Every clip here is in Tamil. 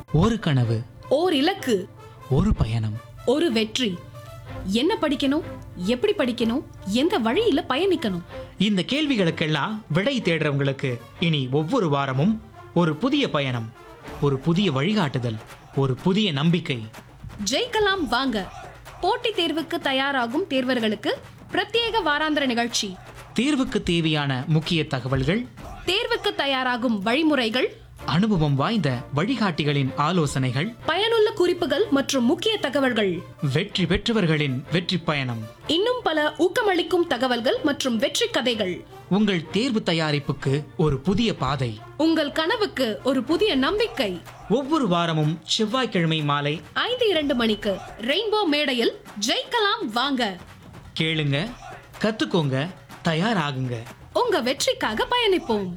ஒரு கனவு ஓர் இலக்கு ஒரு பயணம் ஒரு வெற்றி என்ன படிக்கணும் எப்படி படிக்கணும் எந்த வழியில பயணிக்கணும் இந்த கேள்விகளுக்கெல்லாம் விடை தேடுறவங்களுக்கு இனி ஒவ்வொரு வாரமும் ஒரு புதிய பயணம் ஒரு புதிய வழிகாட்டுதல் ஒரு புதிய நம்பிக்கை ஜெயிக்கலாம் வாங்க போட்டித் தேர்வுக்கு தயாராகும் தேர்வர்களுக்கு பிரத்யேக வாராந்திர நிகழ்ச்சி தேர்வுக்கு தேவையான முக்கிய தகவல்கள் தேர்வுக்கு தயாராகும் வழிமுறைகள் அனுபவம் வாய்ந்த வழிகாட்டிகளின் ஆலோசனைகள் பயனுள்ள குறிப்புகள் மற்றும் முக்கிய தகவல்கள் வெற்றி பெற்றவர்களின் வெற்றி பயணம் இன்னும் பல ஊக்கமளிக்கும் தகவல்கள் மற்றும் வெற்றி கதைகள் உங்கள் தேர்வு தயாரிப்புக்கு ஒரு புதிய பாதை உங்கள் கனவுக்கு ஒரு புதிய நம்பிக்கை ஒவ்வொரு வாரமும் செவ்வாய்க்கிழமை மாலை ஐந்து இரண்டு மணிக்கு ரெயின்போ மேடையில் ஜெயிக்கலாம் வாங்க கேளுங்க கத்துக்கோங்க தயாராகுங்க உங்க வெற்றிக்காக பயணிப்போம்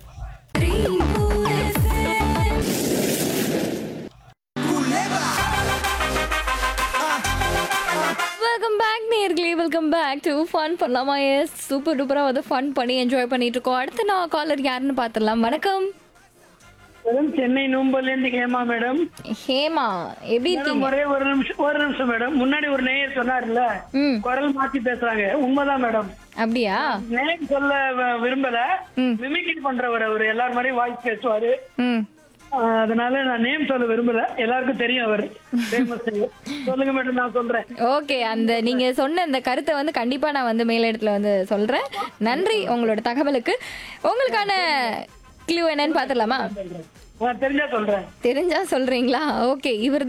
வெல்கம் பேக் நேர்களே வெல்கம் பேக் டு ஃபன் பண்ணலாமா எஸ் சூப்பர் டூப்பராக வந்து ஃபன் பண்ணி என்ஜாய் பண்ணிட்டு இருக்கோம் அடுத்து நான் காலர் யாருன்னு பார்த்துடலாம் வணக்கம் மேடம் சென்னை நூம்பல்ல இருந்து ஹேமா மேடம் ஹேமா எப்படி மேடம் இருக்கீங்க ஒரே ஒரு நிமிஷம் ஒரு நிமிஷம் மேடம் முன்னாடி ஒரு நேயர் சொன்னார்ல ம் குரல் மாத்தி பேசுறாங்க உண்மைதான் மேடம் அப்படியா நேம் சொல்ல வ- விரும்பல ம். மிமிக்ரி பண்றவர் அவர் எல்லார் மாதிரியும் வாய்ஸ் பேசுவாரு ம் ஆஹ் அதனால நான் நேம் சொல்ல விரும்பல எல்லாருக்கும் தெரியும் அவர் ஃபேமஸ் சொல்லுங்க மேடம் நான் சொல்றேன் ஓகே அந்த நீங்க சொன்ன இந்த கருத்தை வந்து கண்டிப்பா நான் வந்து மேலிடத்துல வந்து சொல்றேன் நன்றி உங்களோட தகவலுக்கு உங்களுக்கான கிளூ என்னன்னு பார்த்துடலாமா நான் தெரிஞ்சா சொல்றேன் தெரிஞ்சா சொல்றீங்களா ஓகே இவர்